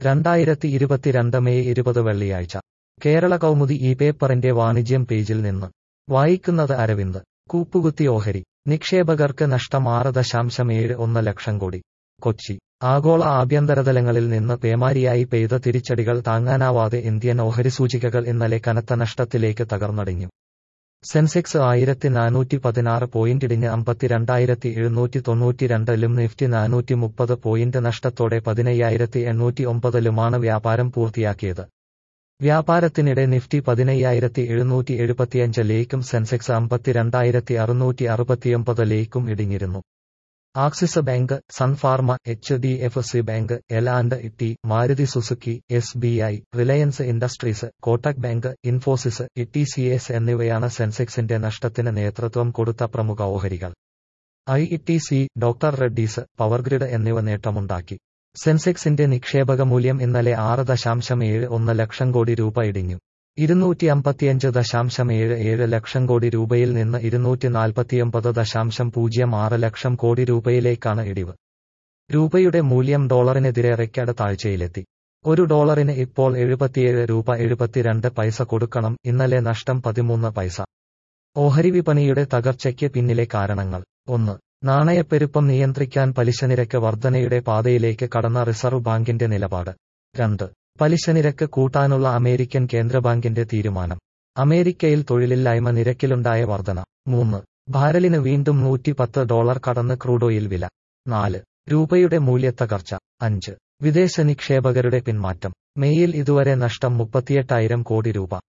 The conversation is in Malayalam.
രണ്ടായിരത്തി ഇരുപത്തിരണ്ട് മെയ് ഇരുപത് വെള്ളിയാഴ്ച കേരള കൗമുദി ഈ പേപ്പറിന്റെ വാണിജ്യം പേജിൽ നിന്ന് വായിക്കുന്നത് അരവിന്ദ് കൂപ്പുകുത്തി ഓഹരി നിക്ഷേപകർക്ക് നഷ്ടം ആറ് ദശാംശം ഏഴ് ഒന്ന് ലക്ഷം കോടി കൊച്ചി ആഗോള ആഭ്യന്തരതലങ്ങളിൽ നിന്ന് പേമാരിയായി പെയ്ത തിരിച്ചടികൾ താങ്ങാനാവാതെ ഇന്ത്യൻ ഓഹരി സൂചികകൾ ഇന്നലെ കനത്ത നഷ്ടത്തിലേക്ക് തകർന്നടിഞ്ഞു സെൻസെക്സ് ആയിരത്തി നാനൂറ്റി പതിനാറ് പോയിന്റിടിഞ്ഞ് അമ്പത്തിരണ്ടായിരത്തി എഴുന്നൂറ്റി തൊണ്ണൂറ്റിരണ്ടിലും നിഫ്റ്റി നാനൂറ്റി മുപ്പത് പോയിന്റ് നഷ്ടത്തോടെ പതിനയ്യായിരത്തി എണ്ണൂറ്റി ഒമ്പതിലുമാണ് വ്യാപാരം പൂർത്തിയാക്കിയത് വ്യാപാരത്തിനിടെ നിഫ്റ്റി പതിനയ്യായിരത്തി എഴുന്നൂറ്റി എഴുപത്തിയഞ്ചിലേക്കും സെൻസെക്സ് അമ്പത്തിരണ്ടായിരത്തി അറുന്നൂറ്റി അറുപത്തിയൊമ്പതിലേക്കും ഇടിഞ്ഞിരുന്നു Axis bank Sun Pharma H D F C bank L and T Maruti Suzuki S B I Reliance Industries Kotak bank Infosys E C S എന്നിവയാണ് സെൻസെക്സിന്റെ നഷ്ടത്തിന് നേതൃത്വം കൊടുത്ത പ്രമുഖ ഓഹരികൾ I T C doctor Reddy's Power Grid എന്നിവ നേട്ടമുണ്ടാക്കി സെൻസെക്സിന്റെ നിക്ഷേപക മൂല്യം ഇന്നലെ ആറ് ദശാംശം ഏഴ് ഒന്ന് ലക്ഷം കോടി രൂപ ഇടിഞ്ഞു ഇരുന്നൂറ്റി അമ്പത്തിയഞ്ച് ദശാംശം ഏഴ് ഏഴ് ലക്ഷം കോടി രൂപയിൽ നിന്ന് ഇരുന്നൂറ്റി നാൽപ്പത്തിയൊമ്പത് ദശാംശം പൂജ്യം ആറ് ലക്ഷം കോടി രൂപയിലേക്കാണ് ഇടിവ് രൂപയുടെ മൂല്യം ഡോളറിനെതിരെ റെക്കോർഡ് താഴ്ചയിലെത്തി ഒരു ഡോളറിന് ഇപ്പോൾ എഴുപത്തിയേഴ് രൂപ എഴുപത്തിരണ്ട് പൈസ കൊടുക്കണം ഇന്നലെ നഷ്ടം പതിമൂന്ന് പൈസ ഓഹരി വിപണിയുടെ തകർച്ചയ്ക്ക് പിന്നിലെ കാരണങ്ങൾ ഒന്ന് നാണയപ്പെരുപ്പം നിയന്ത്രിക്കാൻ പലിശനിരക്ക് വർധനയുടെ പാതയിലേക്ക് കടന്ന റിസർവ് ബാങ്കിന്റെ നിലപാട് രണ്ട് പലിശനിരക്ക് കൂട്ടാനുള്ള അമേരിക്കൻ കേന്ദ്രബാങ്കിന്റെ തീരുമാനം അമേരിക്കയിൽ തൊഴിലില്ലായ്മ നിരക്കിലുണ്ടായ വർധന മൂന്ന് ഭാരലിന് വീണ്ടും നൂറ്റിപ്പത്ത് ഡോളർ കടന്ന് ക്രൂഡോയിൽ വില നാല് രൂപയുടെ മൂല്യത്തകർച്ച അഞ്ച് വിദേശ നിക്ഷേപകരുടെ പിന്മാറ്റം മെയ്യിൽ ഇതുവരെ നഷ്ടം മുപ്പത്തിയെട്ടായിരം കോടി രൂപ